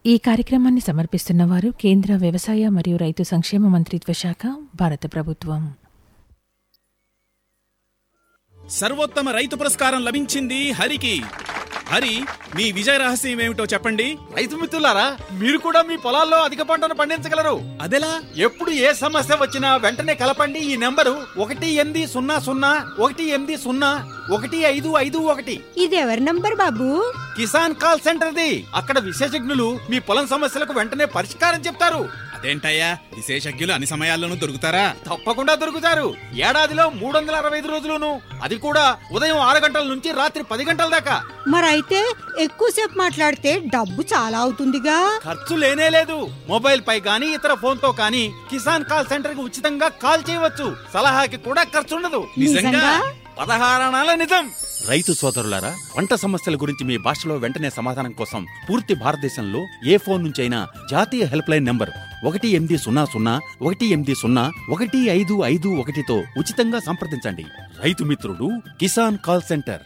ఈ కార్యక్రమాన్ని సమర్పిస్తున్నవారు కేంద్ర వ్యవసాయ మరియు రైతు సంక్షేమ మంత్రిత్వ శాఖ భారత ప్రభుత్వం సర్వోత్తమ రైతు పురస్కారం లభించింది హరికి హరి మీ విజయ రహస్యం ఏమిటో చెప్పండి రైతు మిత్రులారా మీరు కూడా మీ పొలాల్లో అధిక పంటను పండించగలరు అదెలా ఎప్పుడు ఏ సమస్య వచ్చినా వెంటనే కలపండి ఈ నెంబరు ఒకటి ఎనిమిది సున్నా సున్నా ఒకటి ఎనిమిది సున్నా ఒకటి ఐదు ఐదు ఒకటి ఇది ఎవరి నంబర్ బాబు కిసాన్ కాల్ సెంటర్ది అక్కడ విశేషజ్ఞులు మీ పొలం సమస్యలకు వెంటనే పరిష్కారం చెప్తారు అదేంటయ్యా విశేషజ్ఞులు అన్ని సమయాల్లోనూ దొరుకుతారా తప్పకుండా దొరుకుతారు ఏడాదిలో మూడు వందల అరవై ఐదు రోజులును అది కూడా ఉదయం ఆరు గంటల నుంచి రాత్రి పది గంటల దాకా మరైతే ఎక్కువసేపు మాట్లాడితే డబ్బు చాలా అవుతుందిగా ఖర్చు లేనే లేదు మొబైల్ పై గానీ ఇతర ఫోన్ తో కానీ కిసాన్ కాల్ సెంటర్ కి ఉచితంగా కాల్ చేయవచ్చు సలహాకి కూడా ఖర్చు ఉండదు నిజంగా పదహారణాల నిజం రైతు సోదరులారా పంట సమస్యల గురించి మీ భాషలో వెంటనే సమాధానం కోసం పూర్తి భారతదేశంలో ఏ ఫోన్ నుంచి అయినా జాతీయ హెల్ప్ లైన్ నంబర్ ఒకటి ఎనిమిది సున్నా సున్నా ఒకటి ఎనిమిది సున్నా ఒకటి ఐదు ఐదు ఒకటితో ఉచితంగా సంప్రదించండి రైతు మిత్రుడు కిసాన్ కాల్ సెంటర్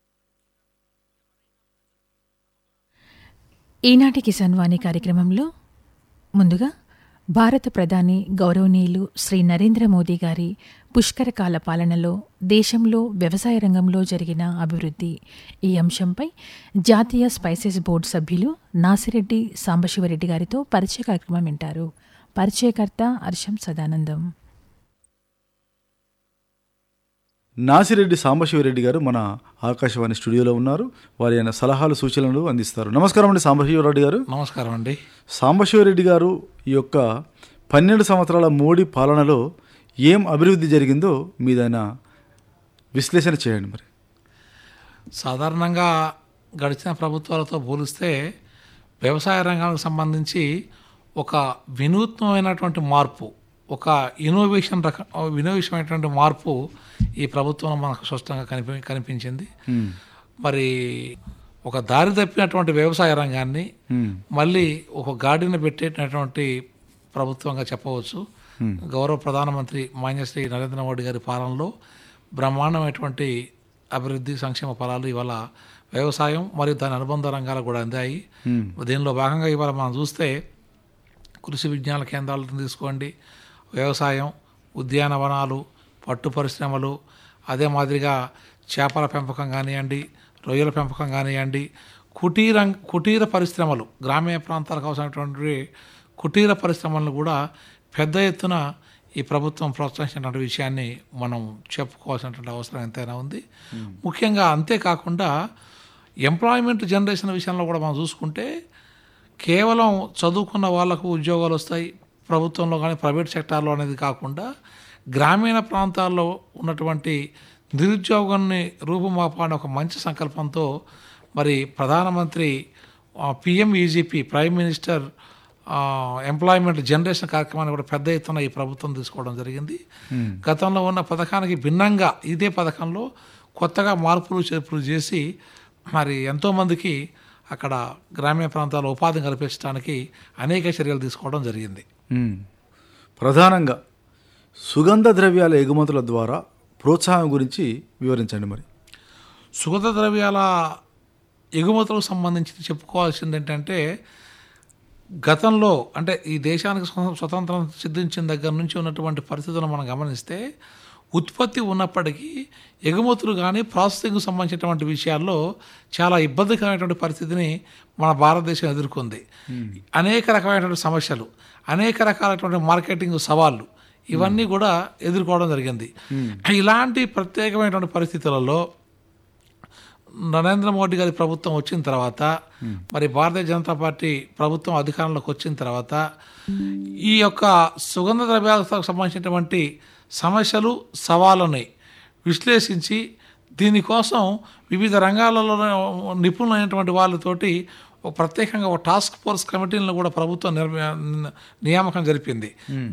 ఈనాటి కిసాన్ వాణి కార్యక్రమంలో ముందుగా భారత ప్రధాని గౌరవనీయులు శ్రీ నరేంద్ర మోదీ గారి పుష్కరకాల పాలనలో దేశంలో వ్యవసాయ రంగంలో జరిగిన అభివృద్ధి ఈ అంశంపై జాతీయ స్పైసెస్ బోర్డు సభ్యులు నాసిరెడ్డి సాంబశివరెడ్డి గారితో పరిచయ కార్యక్రమం వింటారు పరిచయకర్త హర్షం సదానందం నాసిరెడ్డి సాంబశివరెడ్డి గారు మన ఆకాశవాణి స్టూడియోలో ఉన్నారు వారి ఆయన సలహాలు సూచనలు అందిస్తారు నమస్కారం అండి సాంబశివరెడ్డి గారు నమస్కారం అండి సాంబశివరెడ్డి గారు ఈ యొక్క పన్నెండు సంవత్సరాల మోడీ పాలనలో ఏం అభివృద్ధి జరిగిందో మీదైనా విశ్లేషణ చేయండి మరి సాధారణంగా గడిచిన ప్రభుత్వాలతో పోలిస్తే వ్యవసాయ రంగానికి సంబంధించి ఒక వినూత్నమైనటువంటి మార్పు ఒక ఇన్నోవేషన్ రక ఇన్నోవేషన్ అయినటువంటి మార్పు ఈ ప్రభుత్వంలో మనకు స్పష్టంగా కనిపి కనిపించింది మరి ఒక దారి తప్పినటువంటి వ్యవసాయ రంగాన్ని మళ్ళీ ఒక గాడిన పెట్టేటటువంటి ప్రభుత్వంగా చెప్పవచ్చు గౌరవ ప్రధానమంత్రి మాన్యశ్రీ నరేంద్ర మోడీ గారి పాలనలో బ్రహ్మాండమైనటువంటి అభివృద్ధి సంక్షేమ ఫలాలు ఇవాళ వ్యవసాయం మరియు దాని అనుబంధ రంగాలకు కూడా అందాయి దీనిలో భాగంగా ఇవాళ మనం చూస్తే కృషి విజ్ఞాన కేంద్రాలను తీసుకోండి వ్యవసాయం ఉద్యానవనాలు పట్టు పరిశ్రమలు అదే మాదిరిగా చేపల పెంపకం కానివ్వండి రొయ్యల పెంపకం కానివ్వండి కుటీర కుటీర పరిశ్రమలు గ్రామీణ ప్రాంతాలకు అవసరమైనటువంటి కుటీర పరిశ్రమలను కూడా పెద్ద ఎత్తున ఈ ప్రభుత్వం ప్రోత్సహించినటువంటి విషయాన్ని మనం చెప్పుకోవాల్సినటువంటి అవసరం ఎంతైనా ఉంది ముఖ్యంగా అంతేకాకుండా ఎంప్లాయ్మెంట్ జనరేషన్ విషయంలో కూడా మనం చూసుకుంటే కేవలం చదువుకున్న వాళ్ళకు ఉద్యోగాలు వస్తాయి ప్రభుత్వంలో కానీ ప్రైవేట్ సెక్టార్లో అనేది కాకుండా గ్రామీణ ప్రాంతాల్లో ఉన్నటువంటి నిరుద్యోగాన్ని రూపుమాపాలని ఒక మంచి సంకల్పంతో మరి ప్రధానమంత్రి PMEGP prime minister employment generation కార్యక్రమాన్ని కూడా పెద్ద ఎత్తున ఈ ప్రభుత్వం తీసుకోవడం జరిగింది గతంలో ఉన్న పథకానికి భిన్నంగా ఇదే పథకంలో కొత్తగా మార్పులు చేర్పులు చేసి మరి ఎంతోమందికి అక్కడ గ్రామీణ ప్రాంతాల్లో ఉపాధి కల్పించడానికి అనేక చర్యలు తీసుకోవడం జరిగింది మ్మ్. ప్రధానంగా సుగంధ ద్రవ్యాల ఎగుమతుల ద్వారా ప్రోత్సాహం గురించి వివరించండి మరి సుగంధ ద్రవ్యాల ఎగుమతులకు సంబంధించి చెప్పుకోవాల్సింది ఏంటంటే గతంలో అంటే ఈ దేశానికి స్వ- స్వతంత్రం సిద్ధించిన దగ్గర నుంచి ఉన్నటువంటి పరిస్థితులను మనం గమనిస్తే ఉత్పత్తి ఉన్నప్పటికీ ఎగుమతులు కానీ ప్రాసెసింగ్ సంబంధించినటువంటి విషయాల్లో చాలా ఇబ్బందికరమైనటువంటి పరిస్థితిని మన భారతదేశం ఎదుర్కొంది అనేక రకమైనటువంటి సమస్యలు అనేక రకాలైనటువంటి మార్కెటింగ్ సవాళ్ళు ఇవన్నీ కూడా ఎదుర్కోవడం జరిగింది ఇలాంటి ప్రత్యేకమైనటువంటి పరిస్థితులలో నరేంద్ర మోడీ గారి ప్రభుత్వం వచ్చిన తర్వాత మరి భారతీయ జనతా పార్టీ ప్రభుత్వం అధికారంలోకి వచ్చిన తర్వాత ఈ యొక్క సుగంధ ద్రవ్యాలకు సంబంధించినటువంటి సమస్యలు సవాళ్ళని విశ్లేషించి దీనికోసం వివిధ రంగాలలో నిపుణులైనటువంటి వాళ్ళతోటి ఒక ప్రత్యేకంగా ఒక టాస్క్ ఫోర్స్ కమిటీలను కూడా ప్రభుత్వం నిర్మ నియామకం జరిపింది